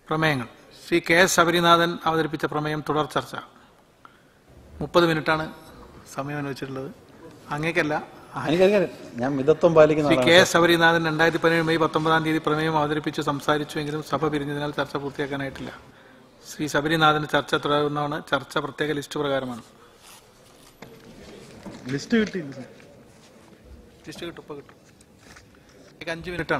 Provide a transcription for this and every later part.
പ്രമേയങ്ങൾ Shri K S Sabarinathan അവതരിപ്പിച്ച പ്രമേയം തുടർ ചർച്ച മുപ്പത് മിനിറ്റാണ് സമയം അനുവദിച്ചിട്ടുള്ളത് അങ്ങേക്കല്ല എനിക്കറിയാം ഞാൻ മിതത്വം പാലിക്കുന്ന ശ്രീ ആളാണ് കെ എസ് ശബരിനാഥൻ രണ്ടായിരത്തി പതിനേഴ് മെയ് പത്തൊമ്പതാം തീയതി പ്രമേയം അവതരിപ്പിച്ച് സംസാരിച്ചുവെങ്കിലും സഭ പിരിഞ്ഞതിനാൽ ചർച്ച പൂർത്തിയാക്കാനായിട്ടില്ല ശ്രീ ശബരിനാഥന്റെ ചർച്ച തുടരുന്നതാണ് ചർച്ച പ്രത്യേക ലിസ്റ്റ് പ്രകാരമാണ് ലിസ്റ്റ് കിട്ടിയില്ല സാർ ലിസ്റ്റ് കിട്ടും ഇപ്പൊ കിട്ടും എനിക്ക് അഞ്ച് മിനിറ്റാണ്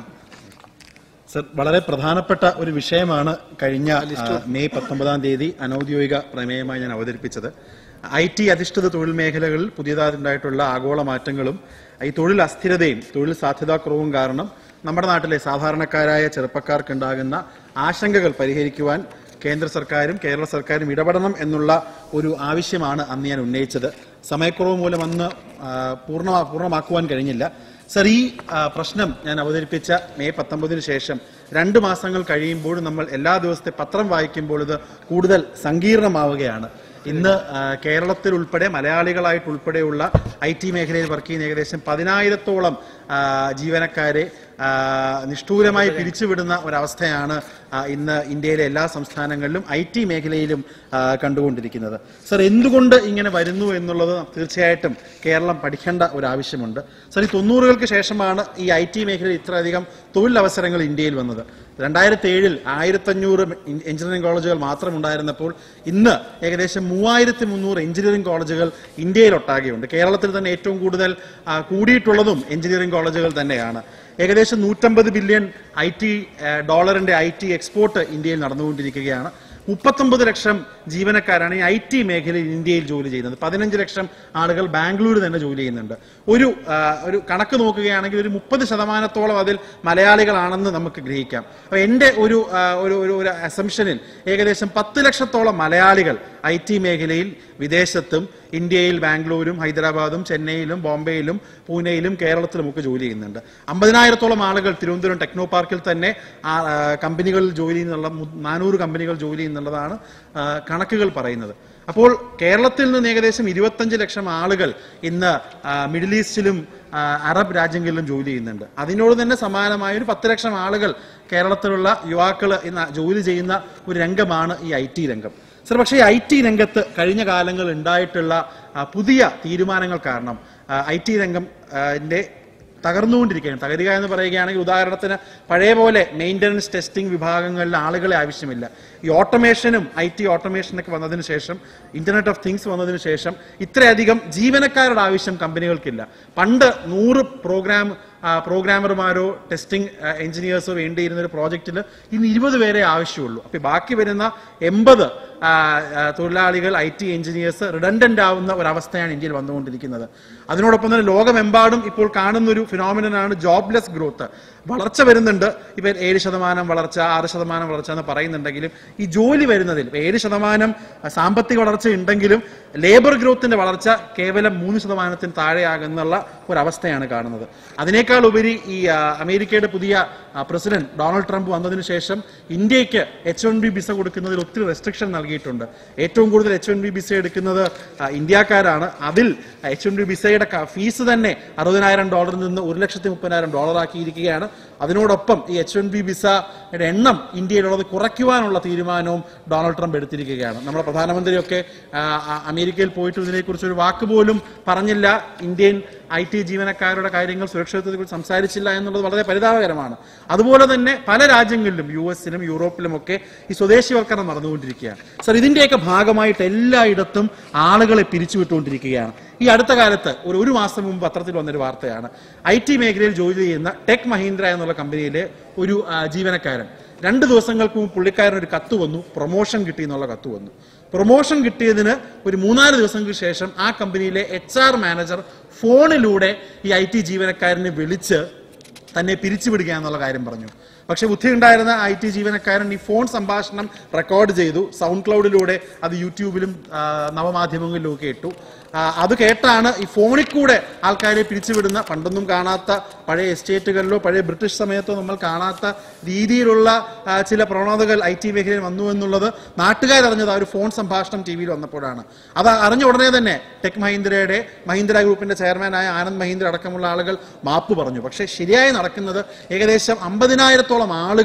സർ വളരെ പ്രധാനപ്പെട്ട ഒരു വിഷയമാണ് കഴിഞ്ഞ ആ, മെയ് പത്തൊമ്പതാം തീയതി അനൌദ്യോഗിക പ്രമേയമായി ഞാൻ അവതരിപ്പിച്ചത് ഐ ടി അധിഷ്ഠിത തൊഴിൽ മേഖലകളിൽ പുതിയതായിട്ടുണ്ടായിട്ടുള്ള ആഗോള മാറ്റങ്ങളും ഈ തൊഴിൽ അസ്ഥിരതയും തൊഴിൽ സാധ്യതാക്കുറവും കാരണം നമ്മുടെ നാട്ടിലെ സാധാരണക്കാരായ ചെറുപ്പക്കാർക്കുണ്ടാകുന്ന ആശങ്കകൾ പരിഹരിക്കുവാൻ കേന്ദ്ര സർക്കാരും കേരള സർക്കാരും ഇടപെടണം എന്നുള്ള ഒരു ആവശ്യമാണ് അന്ന് ഞാൻ ഉന്നയിച്ചത് സമയക്കുറവ് മൂലം അന്ന് ആ, പൂർണ്ണ പൂർണ്ണമാക്കുവാൻ കഴിഞ്ഞില്ല സർ ഈ ആ, പ്രശ്നം ഞാൻ അവതരിപ്പിച്ച മെയ് പത്തൊമ്പതിന് ശേഷം രണ്ട് മാസങ്ങൾ കഴിയുമ്പോൾ നമ്മൾ എല്ലാ ദിവസത്തെ പത്രം വായിക്കുമ്പോൾ ഇത് കൂടുതൽ സങ്കീർണമാവുകയാണ് ഇന്ന് ആ, കേരളത്തിൽ ഉൾപ്പെടെ മലയാളികളായിട്ട് ഉൾപ്പെടെയുള്ള ഐ ടി മേഖലയിൽ വർക്ക് ചെയ്യുന്ന ഏകദേശം പതിനായിരത്തോളം ആ, ജീവനക്കാരെ ആ, നിഷ്ഠൂരമായി പിരിച്ചുവിടുന്ന ഒരവസ്ഥയാണ് ആ, ഇന്ന് ഇന്ത്യയിലെ എല്ലാ സംസ്ഥാനങ്ങളിലും ഐ ടി മേഖലയിലും ആ, കണ്ടുകൊണ്ടിരിക്കുന്നത് സർ എന്തുകൊണ്ട് ഇങ്ങനെ വരുന്നു എന്നുള്ളത് തീർച്ചയായിട്ടും കേരളം പഠിക്കേണ്ട ഒരു ആവശ്യമുണ്ട് സർ ഈ തൊണ്ണൂറുകൾക്ക് ശേഷമാണ് ഈ ഐ ടി മേഖലയിൽ ഇത്രയധികം തൊഴിലവസരങ്ങൾ ഇന്ത്യയിൽ വന്നത് രണ്ടായിരത്തി ഏഴിൽ ആയിരത്തഞ്ഞൂറ് എഞ്ചിനീയറിംഗ് കോളേജുകൾ മാത്രം ഉണ്ടായിരുന്നപ്പോൾ ഇന്ന് ഏകദേശം മൂവായിരത്തി മുന്നൂറ് എഞ്ചിനീയറിംഗ് കോളേജുകൾ ഇന്ത്യയിൽ ഒട്ടാകെയുണ്ട് കേരളത്തിൽ തന്നെ ഏറ്റവും കൂടുതൽ ആ, കൂടിയിട്ടുള്ളതും എഞ്ചിനീയറിംഗ് കോളേജുകൾ തന്നെയാണ് ഏകദേശം നൂറ്റമ്പത് ബില്യൺ ഐ ടി ഡോളറിന്റെ ഐ ടി എക്സ്പോർട്ട് ഇന്ത്യയിൽ നടന്നുകൊണ്ടിരിക്കുകയാണ് മുപ്പത്തൊമ്പത് ലക്ഷം ജീവനക്കാരാണ് ഈ ഐ ടി മേഖലയിൽ ഇന്ത്യയിൽ ജോലി ചെയ്യുന്നത് പതിനഞ്ച് ലക്ഷം ആളുകൾ ബാംഗ്ലൂർ തന്നെ ജോലി ചെയ്യുന്നുണ്ട് ഒരു ആ, ഒരു കണക്ക് നോക്കുകയാണെങ്കിൽ ഒരു മുപ്പത് ശതമാനത്തോളം അതിൽ മലയാളികളാണെന്ന് നമുക്ക് ഗ്രഹിക്കാം അപ്പൊ എന്റെ ഒരു ആ, ഒരു ഒരു ഒരു അസംഷനിൽ ഏകദേശം പത്ത് ലക്ഷത്തോളം മലയാളികൾ ഐ ടി മേഖലയിൽ വിദേശത്തും ഇന്ത്യയിൽ ബാംഗ്ലൂരും ഹൈദരാബാദും ചെന്നൈയിലും ബോംബെയിലും പൂനെയിലും കേരളത്തിലും ഒക്കെ ജോലി ചെയ്യുന്നുണ്ട് അമ്പതിനായിരത്തോളം ആളുകൾ തിരുവനന്തപുരം ടെക്നോ പാർക്കിൽ തന്നെ ആ, ആ, കമ്പനികളിൽ ജോലി ചെയ്യുന്നുള്ള മു- നാനൂറ് കമ്പനികൾ ജോലി ചെയ്യുന്നുള്ളതാണ് ആ, കണക്കുകൾ പറയുന്നത് അപ്പോൾ കേരളത്തിൽ നിന്ന് ഏകദേശം ഇരുപത്തഞ്ച് ലക്ഷം ആളുകൾ ഇന്ന് ആ, മിഡിൽ ഈസ്റ്റിലും ആ, അറബ് രാജ്യങ്ങളിലും ജോലി ചെയ്യുന്നുണ്ട് അതിനോട് തന്നെ സമാനമായ ഒരു പത്ത് ലക്ഷം ആളുകൾ കേരളത്തിലുള്ള യുവാക്കൾ ഇന്ന് ജോലി ചെയ്യുന്ന ഒരു രംഗമാണ് ഈ ഐ ടി രംഗം സർ പക്ഷേ ഐ ടി രംഗത്ത് കഴിഞ്ഞ കാലങ്ങളിൽ ഉണ്ടായിട്ടുള്ള ആ, പുതിയ തീരുമാനങ്ങൾ കാരണം ഐ ടി രംഗം ആ, ന്റെ തകർന്നുകൊണ്ടിരിക്കുകയാണ് തകരുക എന്ന് പറയുകയാണെങ്കിൽ ഉദാഹരണത്തിന് പഴയ പോലെ മെയിൻ്റനൻസ് ടെസ്റ്റിംഗ് വിഭാഗങ്ങളിൽ ആളുകളെ ആവശ്യമില്ല ഈ ഓട്ടോമേഷനും ഐ ടി ഓട്ടോമേഷനൊക്കെ വന്നതിന് ശേഷം ഇന്റർനെറ്റ് ഓഫ് തിങ്സ് വന്നതിന് ശേഷം ഇത്രയധികം ജീവനക്കാരുടെ ആവശ്യം കമ്പനികൾക്കില്ല പണ്ട് നൂറ് പ്രോഗ്രാം ആ, പ്രോഗ്രാമർമാരോ ടെസ്റ്റിംഗ് എഞ്ചിനീയേഴ്സോ വേണ്ടിയിരുന്ന ഒരു പ്രോജക്റ്റിൽ ഇന്ന് ഇരുപത് പേരെ ആവശ്യമുള്ളൂ അപ്പൊ ബാക്കി വരുന്ന എൺപത് തൊഴിലാളികൾ ഐ ടി എഞ്ചിനീയേഴ്സ് റിഡൻഡന്റ് ആവുന്ന ഒരവസ്ഥയാണ് ഇന്ത്യയിൽ വന്നുകൊണ്ടിരിക്കുന്നത് അതിനോടൊപ്പം തന്നെ ലോകമെമ്പാടും ഇപ്പോൾ കാണുന്ന ഒരു ഫിനോമിനനാണ് ജോബ്ലെസ് ഗ്രോത്ത് വളർച്ച വരുന്നുണ്ട് ഇപ്പൊ ഏഴ് ശതമാനം വളർച്ച ആറ് ശതമാനം വളർച്ച എന്ന് പറയുന്നുണ്ടെങ്കിലും ഈ ജോലി വരുന്നതിൽ ഇപ്പൊ ഏഴ് ശതമാനം ആ, സാമ്പത്തിക വളർച്ച ഉണ്ടെങ്കിലും ലേബർ ഗ്രോത്തിന്റെ വളർച്ച കേവലം മൂന്ന് ശതമാനത്തിന് താഴെയാകുന്നുള്ള ഒരവസ്ഥയാണ് കാണുന്നത് അതിനേക്കാൾ ഉപരി ഈ ആ, അമേരിക്കയുടെ പുതിയ ആ, പ്രസിഡന്റ് ഡൊണാൾഡ് ട്രംപ് വന്നതിന് ശേഷം ഇന്ത്യക്ക് എച്ച് വൺ ബി വിസ കൊടുക്കുന്നതിൽ ഒത്തിരി റെസ്ട്രിക്ഷൻ നൽകിയിട്ടുണ്ട് ഏറ്റവും കൂടുതൽ എച്ച് വൺ ബി വിസ എടുക്കുന്നത് ആ, ഇന്ത്യക്കാരാണ് അതിൽ എച്ച് വൺ ബി വിസയുടെ ക- ഫീസ് തന്നെ അറുപതിനായിരം ഡോളറിൽ നിന്ന് ഒരു ലക്ഷത്തി മുപ്പതിനായിരം ഡോളർ ആക്കിയിരിക്കുകയാണ് അതിനോടൊപ്പം ഈ എച്ച് വൺ ബി വിസയുടെ എണ്ണം ഇന്ത്യയിലുള്ളത് കുറയ്ക്കുവാനുള്ള തീരുമാനവും ഡൊണാൾഡ് ട്രംപ് എടുത്തിരിക്കുകയാണ് നമ്മുടെ പ്രധാനമന്ത്രിയൊക്കെ ആ, ആ, അമേരിക്കയിൽ പോയിട്ട് ഇതിനെക്കുറിച്ച് ഒരു വാക്ക് പോലും പറഞ്ഞില്ല ഇന്ത്യൻ ഐ ടി ജീവനക്കാരുടെ കാര്യങ്ങൾ സുരക്ഷിതത്വത്തെക്കുറിച്ച് സംസാരിച്ചില്ല എന്നുള്ളത് വളരെ പരിതാപകരമാണ് അതുപോലെ തന്നെ പല രാജ്യങ്ങളിലും യു എസിലും യൂറോപ്പിലും ഒക്കെ ഈ സ്വദേശിവൽക്കരണം നടന്നുകൊണ്ടിരിക്കുകയാണ് സർ ഇതിന്റെയൊക്കെ ഭാഗമായിട്ട് എല്ലായിടത്തും ആളുകളെ പിരിച്ചുവിട്ടുകൊണ്ടിരിക്കുകയാണ് ഈ അടുത്ത കാലത്ത് ഒരു ഒരു മാസം മുമ്പ് പത്രത്തിൽ വന്നൊരു വാർത്തയാണ് ഐ ടി മേഖലയിൽ ജോലി ചെയ്യുന്ന ടെക് മഹീന്ദ്ര എന്നുള്ള കമ്പനിയിലെ ഒരു ആ, ജീവനക്കാരൻ രണ്ട് ദിവസങ്ങൾക്ക് മുമ്പ് പുള്ളിക്കാരൻ ഒരു കത്ത് വന്നു പ്രൊമോഷൻ കിട്ടി എന്നുള്ള കത്ത് വന്നു പ്രൊമോഷൻ കിട്ടിയതിന് ഒരു മൂന്നാല് ദിവസങ്ങൾക്ക് ശേഷം ആ കമ്പനിയിലെ എച്ച് ആർ മാനേജർ ഫോണിലൂടെ ഈ ഐ ടി ജീവനക്കാരനെ വിളിച്ച് തന്നെ പിരിച്ചുവിടുക എന്നുള്ള കാര്യം പറഞ്ഞു പക്ഷെ ബുദ്ധിയുണ്ടായിരുന്ന ഐ ടി ജീവനക്കാരൻ ഈ ഫോൺ സംഭാഷണം റെക്കോർഡ് ചെയ്തു സൗണ്ട് ക്ലൗഡിലൂടെ അത് യൂട്യൂബിലും ആ, നവമാധ്യമങ്ങളിലും ഒക്കെ ഇട്ടു ആ, അത് കേട്ടാണ് ഈ ഫോണിൽ കൂടെ ആൾക്കാരെ പിരിച്ചുവിടുന്ന പണ്ടൊന്നും കാണാത്ത പഴയ എസ്റ്റേറ്റുകളിലോ പഴയ ബ്രിട്ടീഷ് സമയത്തോ നമ്മൾ കാണാത്ത രീതിയിലുള്ള ആ, ചില പ്രവണതകൾ ഐ ടി മേഖലയിൽ വന്നു എന്നുള്ളത് നാട്ടുകാരറിഞ്ഞത് ആ ഒരു ഫോൺ സംഭാഷണം ടി വിയിൽ വന്നപ്പോഴാണ് അത് അറിഞ്ഞ ഉടനെ തന്നെ ടെക് മഹീന്ദ്രയുടെ മഹീന്ദ്ര ഗ്രൂപ്പിന്റെ ചെയർമാനായ ആനന്ദ് മഹീന്ദ്ര അടക്കമുള്ള ആളുകൾ മാപ്പ് പറഞ്ഞു പക്ഷേ ശരിയായി നടക്കുന്നത് ഏകദേശം അമ്പതിനായിരത്തോളം ആളുകൾ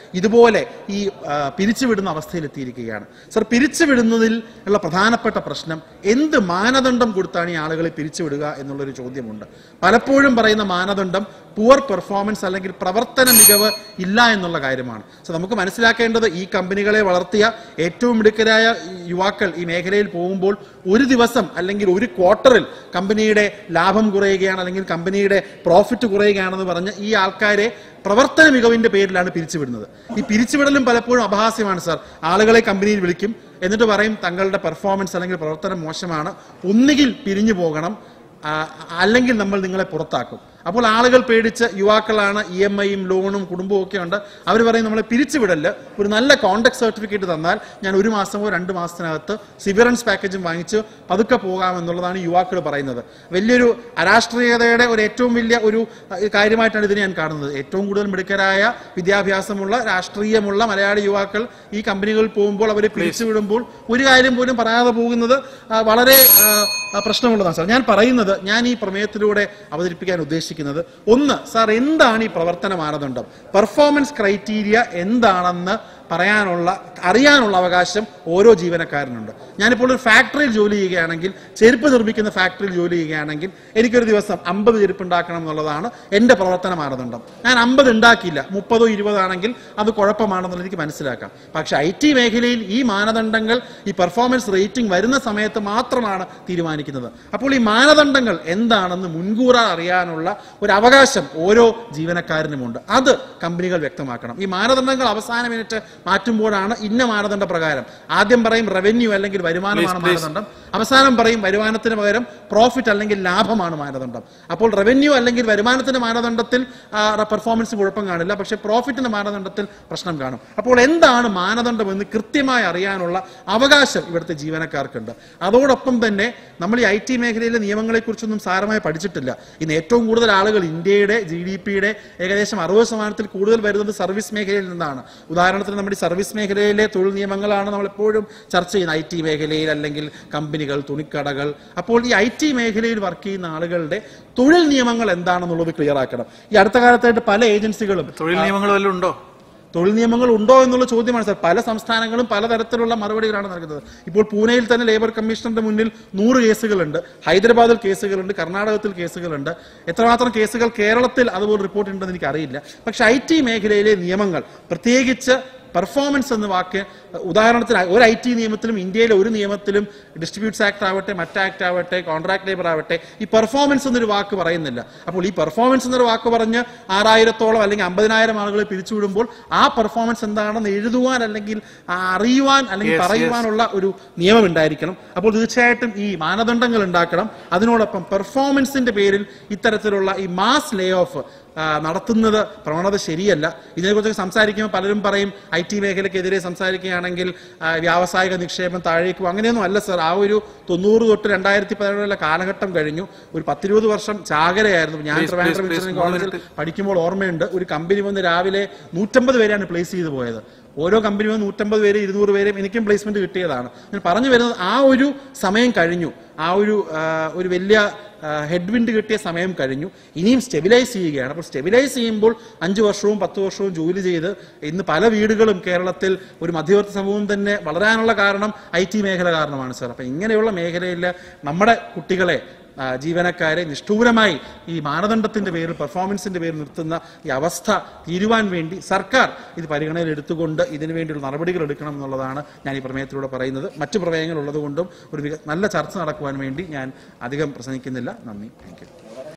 ഇതുപോലെ ഈ ആ, പിരിച്ചുവിടുന്ന അവസ്ഥയിലെത്തിയിരിക്കുകയാണ് സർ പിരിച്ചുവിടുന്നതിൽ ഉള്ള പ്രധാനപ്പെട്ട പ്രശ്നം എന്ത് മാനദണ്ഡം കൊടുത്താണ് ഈ ആളുകളെ പിരിച്ചുവിടുക എന്നുള്ളൊരു ചോദ്യമുണ്ട് പലപ്പോഴും പറയുന്ന മാനദണ്ഡം പുവർ പെർഫോമൻസ് അല്ലെങ്കിൽ പ്രവർത്തന മികവ് ഇല്ല എന്നുള്ള കാര്യമാണ് സോ നമുക്ക് മനസ്സിലാക്കേണ്ടത് ഈ കമ്പനികളെ വളർത്തിയ ഏറ്റവും മിടുക്കരായ യുവാക്കൾ ഈ മേഖലയിൽ പോകുമ്പോൾ ഒരു ദിവസം അല്ലെങ്കിൽ ഒരു ക്വാർട്ടറിൽ കമ്പനിയുടെ ലാഭം കുറയുകയാണ് അല്ലെങ്കിൽ കമ്പനിയുടെ പ്രോഫിറ്റ് കുറയുകയാണെന്ന് പറഞ്ഞ് ഈ ആൾക്കാരെ പ്രവർത്തന മികവിന്റെ പേരിലാണ് പിരിച്ചുവിടുന്നത് ഈ പിരിച്ചുവിടലും പലപ്പോഴും അപഹാസ്യമാണ് സാർ ആളുകളെ കമ്പനിയിൽ വിളിക്കും എന്നിട്ട് പറയും തങ്ങളുടെ പെർഫോമൻസ് അല്ലെങ്കിൽ പ്രവർത്തനം മോശമാണ് ഒന്നുകിൽ പിരിഞ്ഞു പോകണം ആ, അല്ലെങ്കിൽ നമ്മൾ നിങ്ങളെ പുറത്താക്കും അപ്പോൾ ആളുകൾ പേടിച്ച് യുവാക്കളാണ് ഇ എം ഐയും ലോണും കുടുംബവും ഒക്കെ ഉണ്ട് അവർ പറയും നമ്മളെ പിരിച്ചുവിടല് ഒരു നല്ല കോണ്ടാക്ട് സർട്ടിഫിക്കറ്റ് തന്നാൽ ഞാൻ ഒരു മാസമോ രണ്ട് മാസത്തിനകത്ത് സിവിറൻസ് പാക്കേജും വാങ്ങിച്ച് പതുക്കെ പോകാമെന്നുള്ളതാണ് യുവാക്കൾ പറയുന്നത് വലിയൊരു അരാഷ്ട്രീയതയുടെ ഒരു ഏറ്റവും വലിയ ഒരു അഹ്, കാര്യമായിട്ടാണ് ഇതിനെ ഞാൻ കാണുന്നത് ഏറ്റവും കൂടുതൽ മിടുക്കരായ വിദ്യാഭ്യാസമുള്ള രാഷ്ട്രീയമുള്ള മലയാളി യുവാക്കൾ ഈ കമ്പനികളിൽ പോകുമ്പോൾ അവരെ പിരിച്ചുവിടുമ്പോൾ ഒരു കാര്യം പോലും പറയാതെ പോകുന്നത് ആ, വളരെ ആ, ആ, പ്രശ്നമുള്ളതാണ് സാർ ഞാൻ പറയുന്നത് ഞാൻ ഈ പ്രമേയത്തിലൂടെ അവതരിപ്പിക്കാൻ ഉദ്ദേശിക്കുന്നത് ഒന്ന് സാർ എന്താണ് ഈ പ്രവർത്തന മാനദണ്ഡം പെർഫോമൻസ് ക്രൈറ്റീരിയ എന്താണെന്ന് പറയാനുള്ള അറിയാനുള്ള അവകാശം ഓരോ ജീവനക്കാരനുണ്ട് ഞാനിപ്പോൾ ഒരു ഫാക്ടറിയിൽ ജോലി ചെയ്യുകയാണെങ്കിൽ ചെരുപ്പ് നിർമ്മിക്കുന്ന ഫാക്ടറിയിൽ ജോലി ചെയ്യുകയാണെങ്കിൽ എനിക്കൊരു ദിവസം അമ്പത് ചെരുപ്പ് ഉണ്ടാക്കണം എന്നുള്ളതാണ് എൻ്റെ പ്രവർത്തന മാനദണ്ഡം ഞാൻ അമ്പത് ഉണ്ടാക്കിയില്ല മുപ്പതോ ഇരുപതോ ആണെങ്കിൽ അത് കുഴപ്പമാണെന്നുള്ളത് എനിക്ക് മനസ്സിലാക്കാം പക്ഷെ ഐ ടി മേഖലയിൽ ഈ മാനദണ്ഡങ്ങൾ ഈ പെർഫോമൻസ് റേറ്റിംഗ് വരുന്ന സമയത്ത് മാത്രമാണ് തീരുമാനിക്കുന്നത് അപ്പോൾ ഈ മാനദണ്ഡങ്ങൾ എന്താണെന്ന് മുൻകൂറാ അറിയാനുള്ള ഒരു അവകാശം ഓരോ ജീവനക്കാരനുമുണ്ട് അത് കമ്പനികൾ വ്യക്തമാക്കണം ഈ മാനദണ്ഡങ്ങൾ അവസാന മിനിറ്റ് മാറ്റുമ്പോഴാണ് ഇന്ന മാനദണ്ഡ പ്രകാരം ആദ്യം പറയും റവന്യൂ അല്ലെങ്കിൽ വരുമാനമാണ് മാനദണ്ഡം അവസാനം പറയും വരുമാനത്തിന് പകരം പ്രോഫിറ്റ് അല്ലെങ്കിൽ ലാഭമാണ് മാനദണ്ഡം അപ്പോൾ റവന്യൂ അല്ലെങ്കിൽ വരുമാനത്തിന്റെ മാനദണ്ഡത്തിൽ പെർഫോമൻസ് കുഴപ്പം കാണില്ല പക്ഷെ പ്രോഫിറ്റിന്റെ മാനദണ്ഡത്തിൽ പ്രശ്നം കാണും അപ്പോൾ എന്താണ് മാനദണ്ഡം എന്ന് കൃത്യമായി അറിയാനുള്ള അവകാശം ഇവിടുത്തെ ജീവനക്കാർക്കുണ്ട് അതോടൊപ്പം തന്നെ നമ്മൾ ഈ ഐ ടി മേഖലയിലെ നിയമങ്ങളെക്കുറിച്ചൊന്നും സാരമായി പഠിച്ചിട്ടില്ല ഇന്ന് ഏറ്റവും കൂടുതൽ ആളുകൾ ഇന്ത്യയുടെ ജി ഡി പിയുടെ ഏകദേശം അറുപത് ശതമാനത്തിൽ കൂടുതൽ വരുന്നത് സർവീസ് മേഖലയിൽ നിന്നാണ് ഉദാഹരണത്തിന് നമ്മുടെ ഈ സർവീസ് മേഖലയിലെ തൊഴിൽ നിയമങ്ങളാണ് നമ്മൾ എപ്പോഴും ചർച്ച ചെയ്യുന്നത് ഐ ടി മേഖലയിൽ അല്ലെങ്കിൽ കമ്പനികൾ തുണിക്കടകൾ അപ്പോൾ ഈ ഐ ടി മേഖലയിൽ വർക്ക് ചെയ്യുന്ന ആളുകളുടെ തൊഴിൽ നിയമങ്ങൾ എന്താണെന്നുള്ളത് ക്ലിയർ ആക്കണം ഈ അടുത്ത കാലത്തായിട്ട് പല ഏജൻസികളും തൊഴിൽ നിയമങ്ങൾ വല്ലതും ഉണ്ടോ തൊഴിൽ നിയമങ്ങൾ ഉണ്ടോ എന്നുള്ള ചോദ്യമാണ് സാർ പല സംസ്ഥാനങ്ങളും പലതരത്തിലുള്ള മറുപടികളാണ് നൽകുന്നത് ഇപ്പോൾ പൂനെയിൽ തന്നെ ലേബർ കമ്മീഷണറുടെ മുന്നിൽ നൂറ് കേസുകളുണ്ട് ഹൈദരാബാദിൽ കേസുകളുണ്ട് കർണാടകത്തിൽ കേസുകളുണ്ട് എത്രമാത്രം കേസുകൾ കേരളത്തിൽ അതുപോലെ റിപ്പോർട്ട് ഉണ്ടെന്ന് എനിക്കറിയില്ല പക്ഷെ ഐ ടി മേഖലയിലെ നിയമങ്ങൾ പ്രത്യേകിച്ച് പെർഫോമൻസ് എന്ന വാക്ക് ഉദാഹരണത്തിന് ഒരു ഐ ടി നിയമത്തിലും ഇന്ത്യയിലെ ഒരു നിയമത്തിലും ഡിസ്ട്രിബ്യൂട്ട്സ് ആക്ട് ആവട്ടെ മറ്റ് ആക്ട് ആവട്ടെ കോൺട്രാക്ട് ലേബർ ആവട്ടെ ഈ പെർഫോമൻസ് എന്നൊരു വാക്ക് പറയുന്നില്ല അപ്പോൾ ഈ പെർഫോമൻസ് എന്നൊരു വാക്ക് പറഞ്ഞ് ആറായിരത്തോളം അല്ലെങ്കിൽ അമ്പതിനായിരം ആളുകളെ പിരിച്ചുവിടുമ്പോൾ ആ പെർഫോമൻസ് എന്താണെന്ന് എഴുതുവാൻ അല്ലെങ്കിൽ ആ അറിയുവാൻ അല്ലെങ്കിൽ Yes, yes. പറയുവാനുള്ള ഒരു നിയമം ഉണ്ടായിരിക്കണം അപ്പോൾ തീർച്ചയായിട്ടും ഈ മാനദണ്ഡങ്ങൾ ഉണ്ടാക്കണം അതിനോടൊപ്പം പെർഫോമൻസിന്റെ പേരിൽ ഇത്തരത്തിലുള്ള ഈ മാസ് ലേ ഓഫ് നടത്തുന്നത് പ്രവണത ശരിയല്ല ഇതിനെക്കുറിച്ച് സംസാരിക്കുമ്പോൾ പലരും പറയും ഐ ടി മേഖലയ്ക്കെതിരെ സംസാരിക്കുകയാണെങ്കിൽ ആ, വ്യാവസായിക നിക്ഷേപം താഴേക്കും അങ്ങനെയൊന്നും അല്ല സർ ആ ഒരു തൊണ്ണൂറ് തൊട്ട് രണ്ടായിരത്തി പതിനേഴിലെ കാലഘട്ടം കഴിഞ്ഞു ഒരു പത്തിരുപത് വർഷം ചാകരയായിരുന്നു ഞാൻ Please, Trivandrum please, please, engineering കോളേജിൽ മൂന്ന് പഠിക്കുമ്പോൾ ഓർമ്മയുണ്ട് ഒരു കമ്പനി വന്ന് രാവിലെ നൂറ്റമ്പത് പേരാണ് പ്ലേസ് ചെയ്തു പോയത് ഓരോ കമ്പനി വന്ന് നൂറ്റമ്പത് പേര് ഇരുന്നൂറ് പേരും എനിക്കും പ്ലേസ്മെന്റ് കിട്ടിയതാണ് ഞാൻ പറഞ്ഞു വരുന്നത് ആ ഒരു സമയം കഴിഞ്ഞു ആ ഒരു ആ, ഒരു വലിയ ഹെഡ്വിൻഡ് കിട്ടിയ സമയം കഴിഞ്ഞു ഇനിയും സ്റ്റെബിലൈസ് ചെയ്യുകയാണ് അപ്പോൾ സ്റ്റെബിലൈസ് ചെയ്യുമ്പോൾ അഞ്ച് വർഷവും പത്ത് വർഷവും ജോലി ചെയ്ത് ഇന്ന് പല വീടുകളും കേരളത്തിൽ ഒരു മധ്യവർത്തി സമൂഹം തന്നെ വളരാനുള്ള കാരണം ഐ ടി മേഖല കാരണമാണ് സാർ അപ്പം ഇങ്ങനെയുള്ള മേഖലയിൽ നമ്മുടെ കുട്ടികളെ ആ, ജീവനക്കാരെ നിഷ്ഠൂരമായി ഈ മാനദണ്ഡത്തിന്റെ പേരിൽ പെർഫോമൻസിന്റെ പേരിൽ നിർത്തുന്ന ഈ അവസ്ഥ തീരുവാൻ വേണ്ടി സർക്കാർ ഇത് പരിഗണനയിൽ എടുത്തുകൊണ്ട് ഇതിനു വേണ്ടിയുള്ള നടപടികൾ എടുക്കണം എന്നുള്ളതാണ് ഞാൻ ഈ പ്രമേയത്തിലൂടെ പറയുന്നത് മറ്റു പ്രമേയങ്ങൾ ഉള്ളതുകൊണ്ടും ഒരു വിക- നല്ല ചർച്ച നടക്കുവാൻ വേണ്ടി ഞാൻ അധികം പ്രസംഗിക്കുന്നില്ല നന്ദി താങ്ക് യു